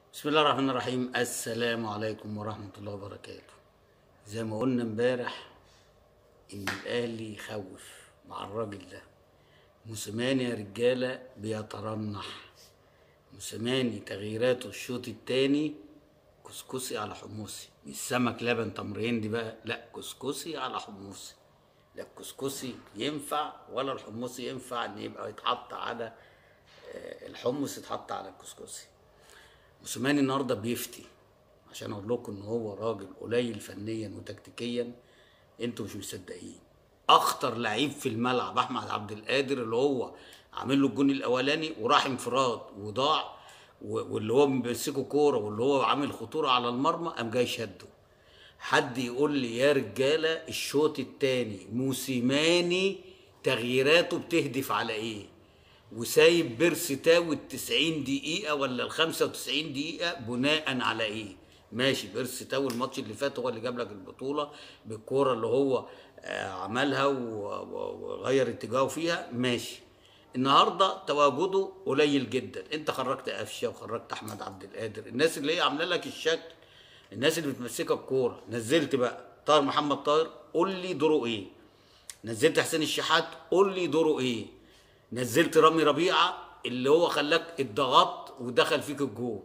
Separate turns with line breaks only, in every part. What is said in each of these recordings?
بسم الله الرحمن الرحيم السلام عليكم ورحمة الله وبركاته زي ما قلنا امبارح ان الاهلي يخوف مع الراجل ده موسيماني يا رجالة بيترنح موسيماني تغييراته الشوط التاني كسكسي على حمصي مش سمك لبن تمر هندي بقى لا كسكسي على حمصي لا الكسكسي ينفع ولا الحمصي ينفع ان يبقى يتحط على آه، الحمص يتحط على الكسكسي موسيماني النهارده بيفتي عشان اقول لكم ان هو راجل قليل فنيا وتكتيكيا انتوا مش مصدقين اخطر لعيب في الملعب احمد عبد القادر اللي هو عامل له الجون الاولاني وراح انفراد وضاع و- واللي هو بيمسكه كوره واللي هو عامل خطوره على المرمى قام جاي شده حد يقول لي يا رجاله الشوط الثاني موسيماني تغييراته بتهدف على ايه وسايب بيرسي تاو ال 90 دقيقة ولا ال 95 دقيقة بناء على ايه؟ ماشي بيرسي تاو الماتش اللي فات هو اللي جاب لك البطولة بالكورة اللي هو آه، عملها و- و- وغير اتجاهه فيها ماشي النهارده تواجده قليل جدا انت خرجت قفشه وخرجت احمد عبد القادر الناس اللي هي عامله لك الشكل الناس اللي بتمسكك الكوره نزلت بقى طاهر محمد طاهر قول لي دوره ايه نزلت حسين الشحات قول لي دوره ايه نزلت رامي ربيعه اللي هو خلاك اتضغطت ودخل فيك الجول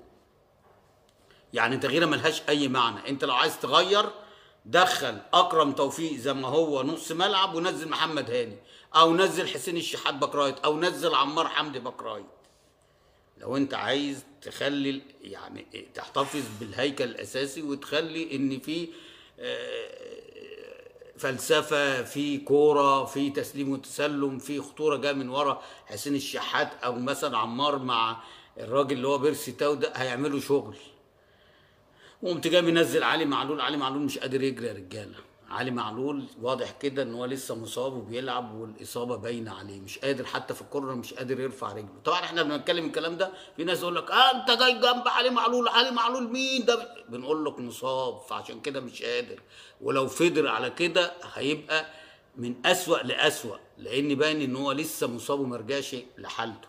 يعني تغييره ملهاش اي معنى انت لو عايز تغير دخل اكرم توفيق زي ما هو نص ملعب ونزل محمد هاني او نزل حسين الشحات باك رايت او نزل عمار حمدي باك رايت لو انت عايز تخلي ال- يعني تحتفظ بالهيكل الاساسي وتخلي ان في آه، فلسفه في كوره في تسليم وتسلم في خطوره جايه من ورا حسين الشحات او مثلا عمار مع الراجل اللي هو بيرسي تاو ده هيعملوا شغل وقمت جاي منزل علي معلول علي معلول مش قادر يجري يا رجاله علي معلول واضح كده ان هو لسه مصاب وبيلعب والاصابه باينه عليه مش قادر حتى في الكورنر مش قادر يرفع رجله طبعا احنا بنتكلم الكلام ده في ناس يقول لك اه انت جاي جنب علي معلول علي معلول مين ده بنقول لك مصاب فعشان كده مش قادر ولو فضل على كده هيبقى من اسوأ لاسوأ لان باين ان هو لسه مصاب وما رجعش لحالته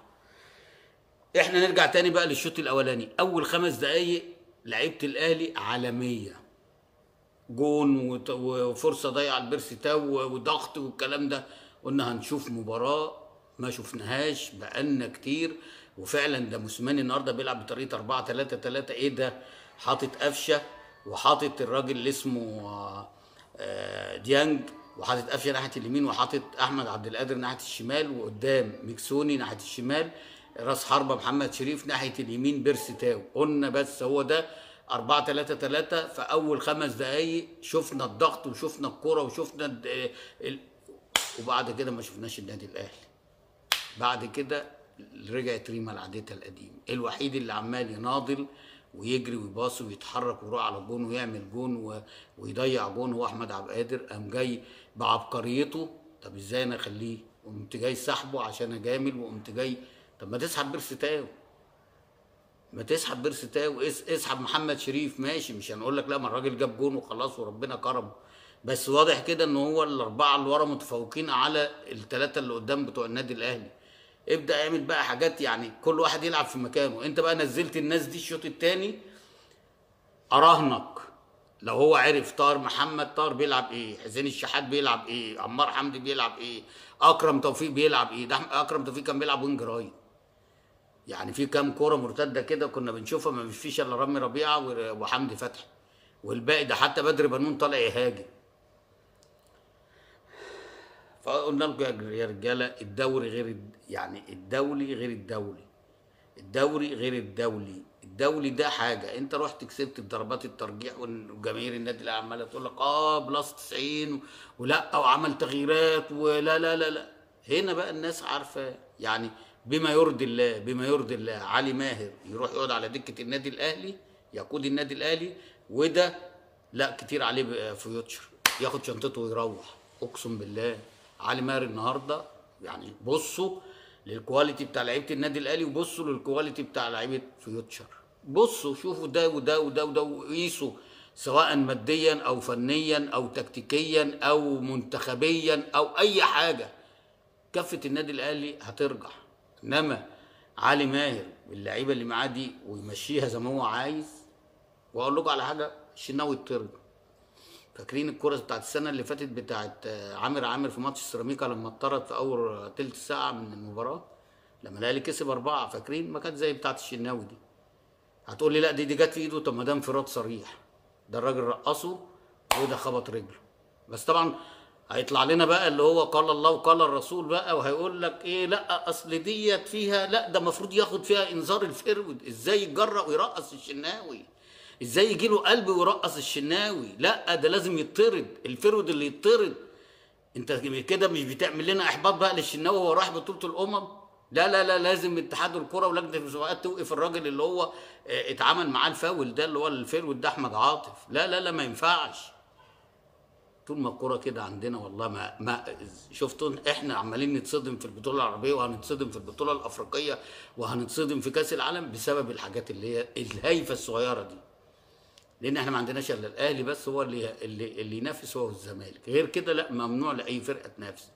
احنا نرجع تاني بقى للشوط الاولاني اول خمس دقايق لعيبه الاهلي عالميه جون وت- وفرصه ضيعه لبيرسي تاو وضغط والكلام ده قلنا هنشوف مباراه ما شفناهاش بقالنا كتير وفعلا ده موسيماني النهارده بيلعب بطريقه 4 3 3 ايه ده حاطط قفشه وحاطط الراجل اللي اسمه آه، آه، ديانج وحاطط قفشه ناحيه اليمين وحاطط احمد عبد القادر ناحيه الشمال وقدام ميكسوني ناحيه الشمال راس حربه محمد شريف ناحيه اليمين بيرسي تاو قلنا بس هو ده 4 3 3 في اول خمس دقايق شفنا الضغط وشفنا الكرة وشفنا ال- ال... وبعد كده ما شفناش النادي الاهلي بعد كده رجعت ريما لعادتها القديم الوحيد اللي عمال يناضل ويجري ويباصي ويتحرك ويروح على الجون ويعمل جون و... ويضيع جون هو احمد عبد القادر قام جاي بعبقريته طب ازاي انا اخليه قمت جاي سحبه عشان اجامل وقمت جاي طب ما تسحب بيرسي تاو ما تسحب بيرسي تاو اس- اسحب محمد شريف ماشي مش هنقول لك لا ما الراجل جاب جون وخلاص وربنا كرمه بس واضح كده ان هو الاربعه اللي ورا متفوقين على الثلاثه اللي قدام بتوع النادي الاهلي ابدا اعمل بقى حاجات يعني كل واحد يلعب في مكانه انت بقى نزلت الناس دي الشوط الثاني اراهنك لو هو عرف طاهر محمد طاهر بيلعب ايه حسين الشحات بيلعب ايه عمار حمدي بيلعب ايه اكرم توفيق بيلعب ايه ده اكرم توفيق كان بيلعب وينج رايت يعني في كام كوره مرتده كده كنا بنشوفها ما فيش الا رامي ربيعه و- وحمدي فتحي والباقي ده حتى بدر بنون طالع يهاجم فقلنا لكم يا يا رجاله الدوري غير الد- يعني الدولي غير الدولي الدوري غير الدولي الدولي ده حاجه انت رحت كسبت بضربات الترجيح وجماهير النادي الاهلي عماله تقول لك اه بلس 90 ولا وعمل تغييرات ولا لا لا لا هنا بقى الناس عارفه يعني بما يرضي الله بما يرضي الله علي ماهر يروح يقعد على دكه النادي الاهلي يقود النادي الاهلي وده لا كتير عليه بقى فيوتشر ياخد شنطته ويروح اقسم بالله علي ماهر النهارده يعني بصوا للكواليتي بتاع لعيبه النادي الاهلي وبصوا للكواليتي بتاع لعيبه فيوتشر بصوا شوفوا ده وده وده وده وقيسوا سواء ماديا او فنيا او تكتيكيا او منتخبيا او اي حاجه كفه النادي الاهلي هترجع انما علي ماهر باللعيبه اللي معاه دي ويمشيها زي ما هو عايز واقول لكم على حاجه الشناوي يطرد فاكرين الكرة بتاعت السنة اللي فاتت بتاعت آه، عامر عامر في ماتش سيراميكا لما اتطرد في أول تلت ساعة من المباراة لما الأهلي كسب أربعة فاكرين ما كانت زي بتاعت الشناوي دي هتقول لي لا دي دي جت في إيده طب ما ده انفراد صريح ده الراجل رقصه وده خبط رجله بس طبعا هيطلع لنا بقى اللي هو قال الله وقال الرسول بقى وهيقول لك ايه لا اصل ديت فيها لا ده المفروض ياخد فيها انذار الفرود ازاي يتجرأ ويرقص الشناوي ازاي يجي له قلب ويرقص الشناوي لا ده لازم يطرد الفرود اللي يطرد انت كده مش بتعمل لنا احباط بقى للشناوي وهو رايح بطوله الامم لا لا لا لازم اتحاد الكره ولجنه المسابقات توقف الراجل اللي هو اه، اتعمل معاه الفاول ده اللي هو الفرود ده احمد عاطف لا لا لا ما ينفعش طول ما الكوره كده عندنا والله ما ما شفتوا احنا عمالين نتصدم في البطوله العربيه وهنتصدم في البطوله الافريقيه وهنتصدم في كاس العالم بسبب الحاجات اللي هي الهايفه الصغيره دي لان احنا ما عندناش الا الاهلي بس هو اللي اللي, اللي ينافس هو والزمالك غير كده لا ممنوع لاي فرقه تنافس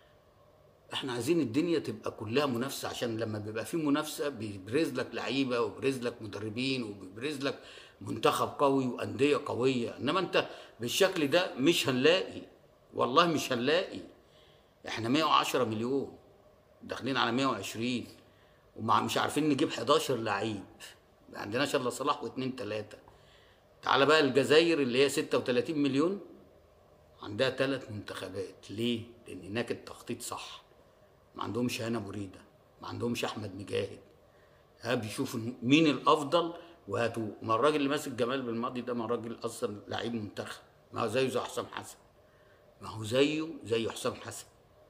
احنا عايزين الدنيا تبقى كلها منافسه عشان لما بيبقى في منافسه بيبرز لك لعيبه وبيبرز لك مدربين وبيبرز لك منتخب قوي وانديه قويه انما انت بالشكل ده مش هنلاقي والله مش هنلاقي احنا 110 مليون داخلين على 120 ومع مش عارفين نجيب 11 لعيب ما عندناش الا صلاح واثنين ثلاثه تعال بقى الجزائر اللي هي 36 مليون عندها ثلاث منتخبات ليه؟ لان هناك التخطيط صح ما عندهمش هنا بريده ما عندهمش احمد مجاهد ها بيشوفوا مين الافضل وهاتوه ما الراجل اللي ماسك جمال بالماضي ده ما راجل اصلا لعيب منتخب ما هو زيه زي حسام حسن ما هو زيه زي حسام حسن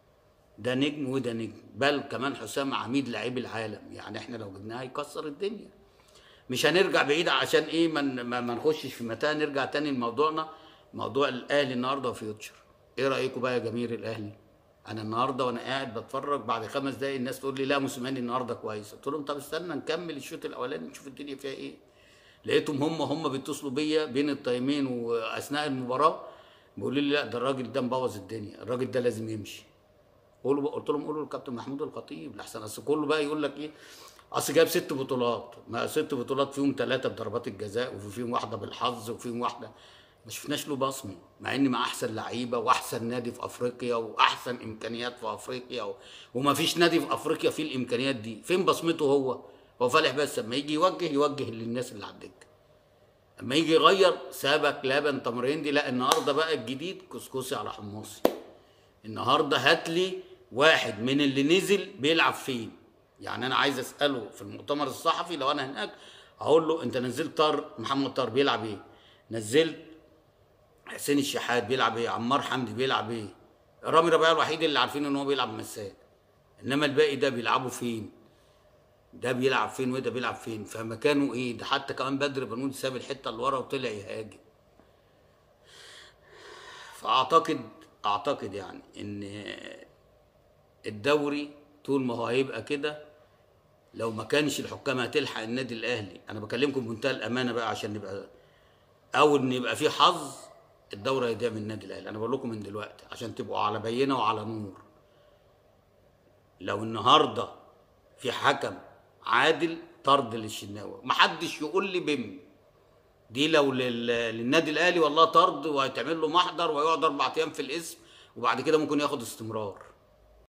ده نجم وده نجم بل كمان حسام عميد لعيب العالم يعني احنا لو جبناه هيكسر الدنيا مش هنرجع بعيد عشان ايه ما ما ما نخشش في متاهه نرجع تاني لموضوعنا موضوع الاهلي النهارده وفيوتشر ايه رايكم بقى يا جماهير الاهلي انا النهارده وانا قاعد بتفرج بعد خمس دقايق الناس تقول لي لا موسيماني النهارده كويس قلت لهم طب استنى نكمل الشوط الاولاني نشوف الدنيا فيها ايه لقيتهم هم هم بيتصلوا بيا بين التايمين واثناء المباراه بيقولوا لي لا ده الراجل ده مبوظ الدنيا الراجل ده لازم يمشي قولوا قلت لهم قولوا للكابتن محمود الخطيب لحسن اصل كله بقى يقول لك ايه اصل جايب ست بطولات ما ست بطولات فيهم ثلاثه بضربات الجزاء وفيهم واحده بالحظ وفيهم واحده ما شفناش له بصمه مع ان مع احسن لعيبه واحسن نادي في افريقيا واحسن امكانيات في افريقيا و... وما فيش نادي في افريقيا فيه الامكانيات دي فين بصمته هو هو فالح بس لما يجي يوجه يوجه للناس اللي على الدكه اما يجي يغير سابك لبن تمرين دي لا النهارده بقى الجديد كسكسي على حمصي النهارده هات لي واحد من اللي نزل بيلعب فين يعني انا عايز اساله في المؤتمر الصحفي لو انا هناك هقول له انت نزلت طار محمد طار بيلعب ايه نزلت حسين الشحات بيلعب ايه عمار حمدي بيلعب ايه رامي ربيعه الوحيد اللي عارفين ان هو بيلعب مساك انما الباقي ده بيلعبوا فين ده بيلعب فين وده بيلعب فين فمكانه ايه ده حتى كمان بدر بنون ساب الحته اللي ورا وطلع يهاجم فاعتقد اعتقد يعني ان الدوري طول ما هو هيبقى كده لو ما كانش الحكام هتلحق النادي الاهلي انا بكلمكم بمنتهى الامانه بقى عشان نبقى او ان يبقى في حظ الدوري هيضيع من النادي الاهلي انا بقول لكم من دلوقتي عشان تبقوا على بينه وعلى نور لو النهارده في حكم عادل طرد للشناوي محدش يقول لي بم دي لو لل... للنادي الاهلي والله طرد وهيتعمل له محضر وهيقعد اربع ايام في الاسم وبعد كده ممكن ياخد استمرار